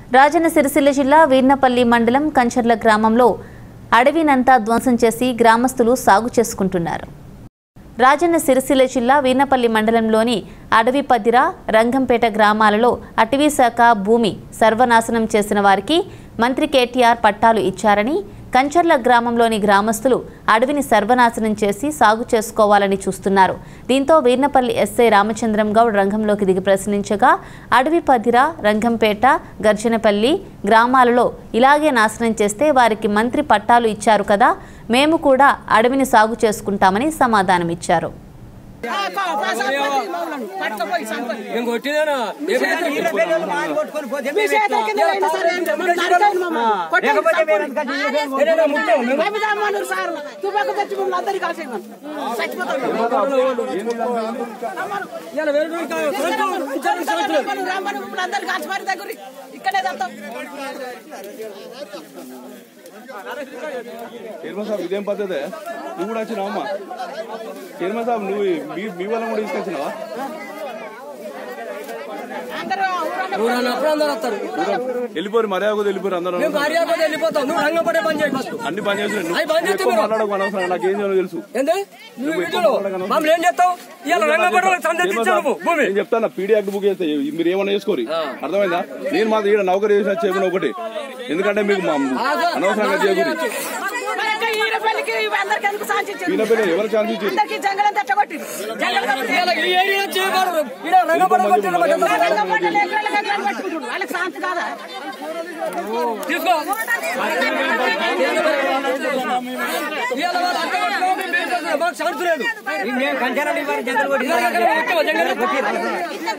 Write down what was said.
రాజన్న సిరిసిల్ల జిల్లా వీర్నపల్లి మండలం కంచర్ల గ్రామంలో అడవినంతా ధ్వంసం చేసి గ్రామస్తులు సాగు చేసుకుంటున్నారు రాజన్న సిరిసిల్ల జిల్లా వీర్నపల్లి మండలంలోని అడవి పదిర రంగంపేట గ్రామాలలో అటవీ శాఖ భూమి సర్వనాశనం చేసిన వారికి మంత్రి కేటీఆర్ పట్టాలు ఇచ్చారని కంచర్ల గ్రామంలోని గ్రామస్తులు అడవిని సర్వనాశనం చేసి సాగు చేసుకోవాలని చూస్తున్నారు దీంతో వీర్నపల్లి ఎస్ఐ రామచంద్రం గౌడ్ రంగంలోకి దిగి ప్రశ్నించగా అడవి పదిర రంగంపేట గర్జనపల్లి గ్రామాలలో ఇలాగే నాశనం చేస్తే వారికి మంత్రి పట్టాలు ఇచ్చారు కదా మేము కూడా అడవిని సాగు చేసుకుంటామని సమాధానమిచ్చారు నేను కొట్టినానా ఇక్కడే చదువుతాం చైర్మన్ సాబ్ ఇదేం పద్ధతి నువ్వు కూడా వచ్చినావా అమ్మా చైర్మన్ సాబ్ నువ్వు మీ మీ వాళ్ళని కూడా తీసుకొచ్చినావా అందరూ ఊరన్న ఊరన్నప్పుడు అందరు వస్తారు వెళ్ళిపోరు మర్యాద కొద్ది వెళ్ళిపోరు అందరూ మేము కార్యాలయం వెళ్ళిపోతాం నువ్వు రంగం పడే పని చేయి ఫస్ట్ అన్ని పని చేసిన అవి పని చేస్తే ఎక్కువ మీరు- మాట్లాడకు అనవసరం నాకు ఏం చేయాలో తెలుసు ఏంది నువ్వు వీడియోలో మమ్మల్ని ఏం చేస్తావు ఇవాళ రంగం పడే వాళ్ళకి సందేశం చైర్మన్ ఇచ్చావు సాబ్, నువ్వు భూమి నేను చెప్తాను పీడీ యాక్ట్ బుక్ చేస్తే మీరు ఏమన్నా చేసుకోరు అర్థమైందా నేను మాత్రం ఈడ నౌకరీ చేసిన చెప్పిన ఒకటి ఎందుకంటే మీకు మా అనవసరంగా చేయకూడదు మరి ఇంకా ఈయన పెళ్లికి అందరికి ఎందుకు సాధించారు ఈయన పిల్లలు ఎవరు ఛాన్స్ ఇచ్చారు అందరికి జంగలం తట్టగొట్టింది జంగలం ఇవాళ ఈ ఏరియా చేయకూడదు ఈడ రంగం పడే పని చేయడం మాకు ఎంత సంబంధం? వాళ్ళకి శాంతి కాదా తీసుకో ఇవాళ వాళ్ళు అడ్డం పట్టుకోవడం మేము ఏం చేస్తున్నాం? మాకు ఛాన్స్ లేదు ఇవాళ జంగల్ కొట్టావా జంగల్?